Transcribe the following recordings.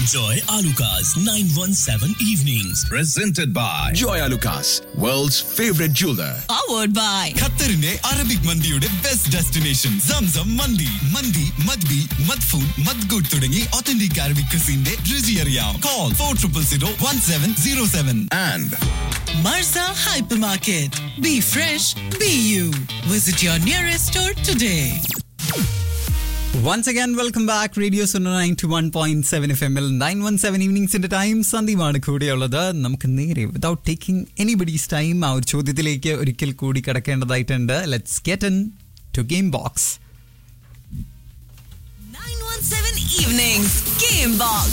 Enjoy Alucard's 917 evenings. Presented by Joy Alucas, world's favorite jeweler. powered by ഖത്തറിന്റെ Arabic മന്തിയുടെ best destination Zamzam മന്തി മന്തി മദ്ബി മദ്ഫൂൺ മദ്ഗുഡ് തുടങ്ങി ഒത്തന്റിക് അറബിക് ക്രിസിന്റെ രുചി അറിയാം call four triple zero one seven zero seven And Marza Hypermarket. Be fresh, be you. Visit your nearest store today. Once again welcome back radio nine two one point seven F എമ്മിൽ nine one seven ഈവനിങ്സിന്റെ time സന്ദീപാണ് കൂടെയുള്ളത് നമുക്ക് നേരെ without taking anybody's time ആ ഒരു ചോദ്യത്തിലേക്ക് ഒരിക്കൽ കൂടി കിടക്കേണ്ടതായിട്ടുണ്ട് let's get into game box 917 Evenings Game Box.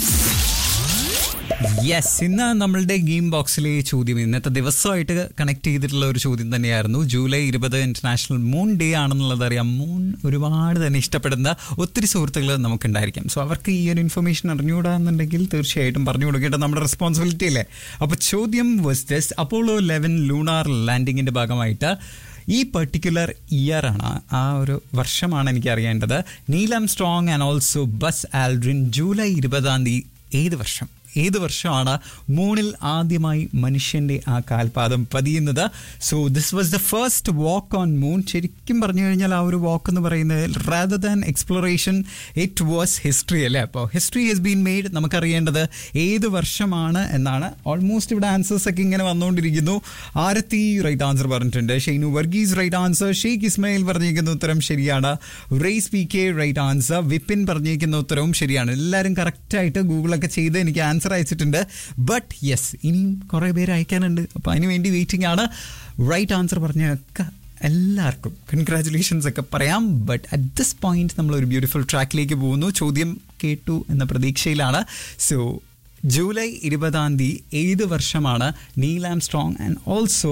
Yes ഇന്ന് നമ്മളുടെ ഗെയിം ബോക്സിലെ ചോദ്യം ഇന്നത്തെ ദിവസമായിട്ട് കണക്ട് ചെയ്തിട്ടുള്ള ഒരു ചോദ്യം തന്നെയായിരുന്നു ജൂലൈ ഇരുപത് ഇന്റർനാഷണൽ മൂൺ ഡേ ആണെന്നുള്ളത് അറിയാം മൂൺ ഒരുപാട് തന്നെ ഇഷ്ടപ്പെടുന്ന ഒത്തിരി സുഹൃത്തുക്കൾ നമുക്കുണ്ടായിരിക്കും സോ അവർക്ക് ഈ ഒരു ഇൻഫർമേഷൻ അറിഞ്ഞുകൂടാന്നുണ്ടെങ്കിൽ തീർച്ചയായിട്ടും പറഞ്ഞു കൊടുക്കേണ്ടത് നമ്മുടെ റെസ്പോൺസിബിലിറ്റി അല്ലേ അപ്പോൾ ചോദ്യം was thus Apollo eleven lunar ലാൻഡിങ്ങിന്റെ ഭാഗമായിട്ട് ഈ പെർട്ടിക്കുലർ ഇയർ ആണ് ആ ഒരു വർഷമാണ് എനിക്ക് അറിയേണ്ടത് Neil Armstrong and also Buzz Aldrin July ഇരുപതാം തീയതി ഏത് വർഷം ഏത് വർഷമാണ് മൂണിൽ ആദ്യമായി മനുഷ്യന്റെ ആ കാൽപാദം പതിയുന്നത് so this was the first walk on moon ശരിക്കും പറഞ്ഞു കഴിഞ്ഞാൽ ആ ഒരു വാക്ക് എന്ന് പറയുന്നത് rather than exploration it was history അല്ലേ അപ്പോൾ ഹിസ്റ്ററി ഹസ് ബീൻ മെയ്ഡ് നമുക്കറിയേണ്ടത് ഏത് വർഷമാണ് എന്നാണ് ഓൾമോസ്റ്റ് ഇവിടെ ആൻസേഴ്സ് ഒക്കെ ഇങ്ങനെ വന്നുകൊണ്ടിരിക്കുന്നു ആരത്തി റൈറ്റ് ആൻസർ പറഞ്ഞിട്ടുണ്ട് ഷെയ്നു വർഗീസ് റൈറ്റ് ആൻസർ ഷെയ്ഖ് ഇസ്മായിൽ പറഞ്ഞിരിക്കുന്ന ഉത്തരം ശരിയാണ് റേസ് P K right answer Vipin പറഞ്ഞിരിക്കുന്ന ഉത്തരവും ശരിയാണ് എല്ലാവരും കറക്റ്റായിട്ട് ഗൂഗിളൊക്കെ ചെയ്ത് എനിക്ക് ആൻസർ അയച്ചിട്ടുണ്ട് ബട്ട് യെസ് ഇനിയും കുറേ പേര് അയക്കാനുണ്ട് അപ്പോൾ അതിന് വേണ്ടി വെയിറ്റിംഗ് ആണ് റൈറ്റ് ആൻസർ പറഞ്ഞൊക്കെ എല്ലാവർക്കും കൺഗ്രാറ്റുലേഷൻസ് ഒക്കെ പറയാം ബട്ട് അറ്റ് ദിസ് പോയിന്റ് നമ്മൾ ഒരു ബ്യൂട്ടിഫുൾ ട്രാക്കിലേക്ക് പോകുന്നു ചോദ്യം കേട്ടു എന്ന പ്രതീക്ഷയിലാണ് സോ ജൂലൈ ഇരുപതാം തീയതി ഏത് വർഷമാണ് Neil Armstrong and also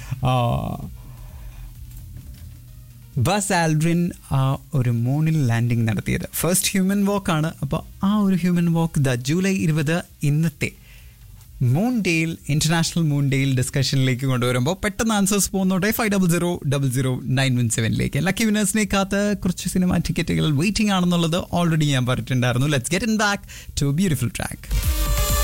Buzz Aldrin ആ ഒരു മൂണിൽ ലാൻഡിംഗ് നടത്തിയത് ഫസ്റ്റ് ഹ്യൂമൻ വാക്ക് ആണ് അപ്പോൾ ആ ഒരു ഹ്യൂമൻ വാക്ക് ദ ജൂലൈ ഇരുപത് ഇന്നത്തെ മൂൺ ഡേയിൽ ഇന്റർനാഷണൽ മൂൺ ഡേയിൽ ഡിസ്കഷനിലേക്ക് കൊണ്ടുവരുമ്പോൾ പെട്ടെന്ന് ആൻസേഴ്സ് പോകുന്നോട്ടെ five double zero double zero nine one സെവനിലേക്ക് ലക്കി വിനേഴ്സിനെ കാത്ത് കുറച്ച് സിനിമ ടിക്കറ്റുകൾ വെയിറ്റിംഗ് ആണെന്നുള്ളത് ഓൾറെഡി ഞാൻ പറഞ്ഞിട്ടുണ്ടായിരുന്നു let's get in back to beautiful track